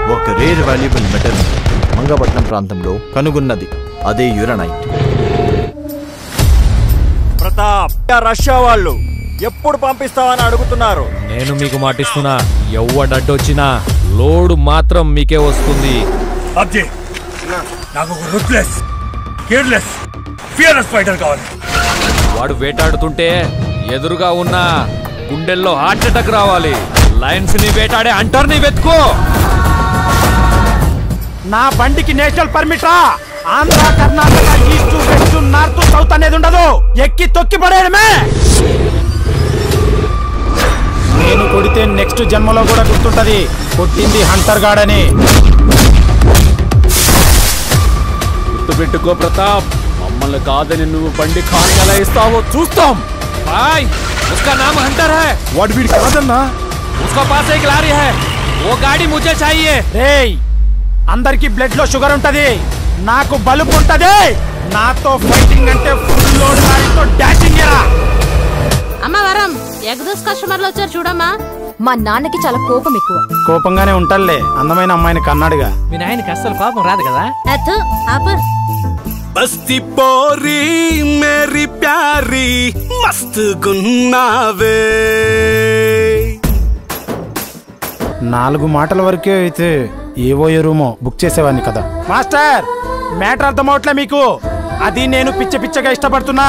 ఒక rare valuable metal Mangapatnam ప్రాంతంలో కనుగొన్నది అదే యురనైట్ ప్రతాప్ రష్యా వాళ్ళు ఎప్పుడు పంపిస్తావని అడుగుతున్నారు నేను మీకు మాటిస్తున్నా ఎవ్వడడ్డొచ్చినా లోడు మాత్రం మీకే వస్తుంది అబ్జీ నాకు ఒక రూత్లెస్ కేర్లెస్ ఫియర్లెస్ ఫైటర్ కావాలి వాడు వేటాడుతుంటే ఎదురుగా ఉన్న గుండెల్లో హార్ట్ అటాక్ రావాలి లయన్స్ ని వేటాడే అంటర్ ని వెతుకో నా బండికి నేషనల్ పర్మిటా Andhra Karnataka east west north south అనేది ఉండదు ఎక్కి తొక్కి పడేయడమే నేను కొడితే నెక్స్ట్ జన్మలో కూడా గుర్తుంటది కొట్టింది హంటర్ గాడని గుర్తుపెట్టుకో ప్రతాప్ మమ్మల్ని కాదని నువ్వు బండి ఖాన్ ఎలా ఇస్తావో చూస్తాం బాయ్ उसका नाम हंटर है వాడు వీడి కాదన్నా उसका पास एक लारी है वो गाड़ी मुझे चाहिए రేయ్ అందరికి బ్లడ్ లో షుగర్ ఉంటది నాకు బలుపు ఉంటది నాతో ఫైటింగ్ అంటే ఫుల్ లోడ్ లారీతో డాషింగ్ ఎరా అమ్మ వరం ఎగ్దోస్ కస్టమర్లు వచ్చారు చూడమ్మా మా నాన్నకి చాలా కోపం ఎక్కువ కోపంగానే ఉంటాడులే అందమైన అమ్మాయిని కన్నాడుగా మీ నాయనకి అస్సలు కోపం రాదు కదా అత్తు ఆపు బస్తి పోరి మేరీ ప్యారీ మస్త్ గున్నావే నాలుగు మాటల వరకే అయితే ఏవో ఎరుమో బుక్ చేసేవాడిని కదా మాస్టర్ మ్యాటర్ అర్థమవట్లే మీకు అది నేను పిచ్చ పిచ్చగా ఇష్టపడుతున్నా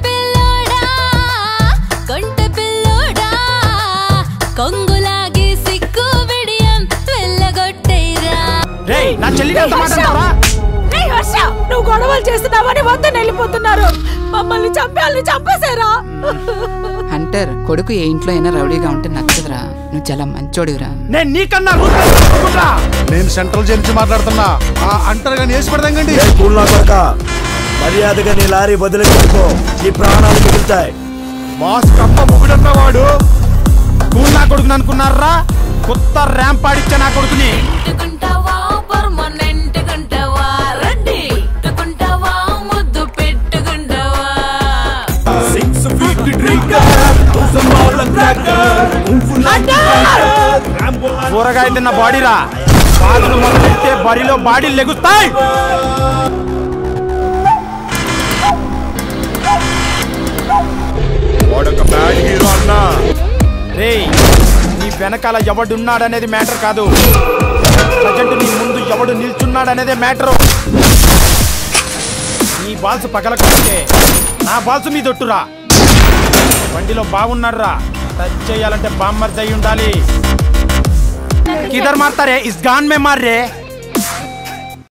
కొంట పిల్లోడా కొంగులాగి సిగ్గు విడియం వెళ్ళగొట్టేరా రేయ్ నా చెల్లిని ఎంత మాట అంటావా? హర్ష నువ్వు గొడవలు చేస్తున్నావని వద్దని వెళ్ళిపోతున్నారు మమ్మల్ని చంపాలని చంపేశారా హంటర్ కొడుకు ఏ ఇంట్లో అయినా రౌడీగా ఉంటే నచ్చదురా నువ్వు చాలా మంచోడివిరా నేను నీకన్నా రూపాయలు తీసుకుంటా. నేను సెంట్రల్ జైలు నుంచి మాట్లాడుతున్నా ఆ అంటారు కానీ వేసి పెడదాంగండి కూల్నా కొడక మర్యాదగా నీ లారీ వదిలిపెట్టుకో నీ ప్రాణాలు మిగులుతాయి బాస్ కప్ప మొగుడన్న వాడు కూల్ నా కొడుకుని అనుకున్నారా కొత్త ర్యాంప్ ఆడిచ్చే నా కొడుకుని పెట్టుకుంటావా పర్మనెంట్ గుంటావా రెడ్డి పెట్టుకుంటావా ముద్దు పెట్టుకుంటావా కూరగాయ తిన్న బాడీరా బాధలు మొదలెడితే బరిలో బాడీలు లెగుస్తాయి వాడొక బ్యాడ్ హీరో అన్నా రేయ్ నీ వెనకాల ఎవడున్నాడనేది మ్యాటర్ కాదు ప్రజెంట్ నీ ముందు ఎవడు నిల్చున్నాడనేదే మ్యాటర్ నీ బాల్స్ పగలకపోతే నా బాల్స్ మీ దొట్టురా బండిలో బాగున్నాడురా టచ్ చేయాలంటే బామ్మర్స్ అయి ఉండాలి కిదర్ మారతారే ఇస్ గాన్ మే మార్ రే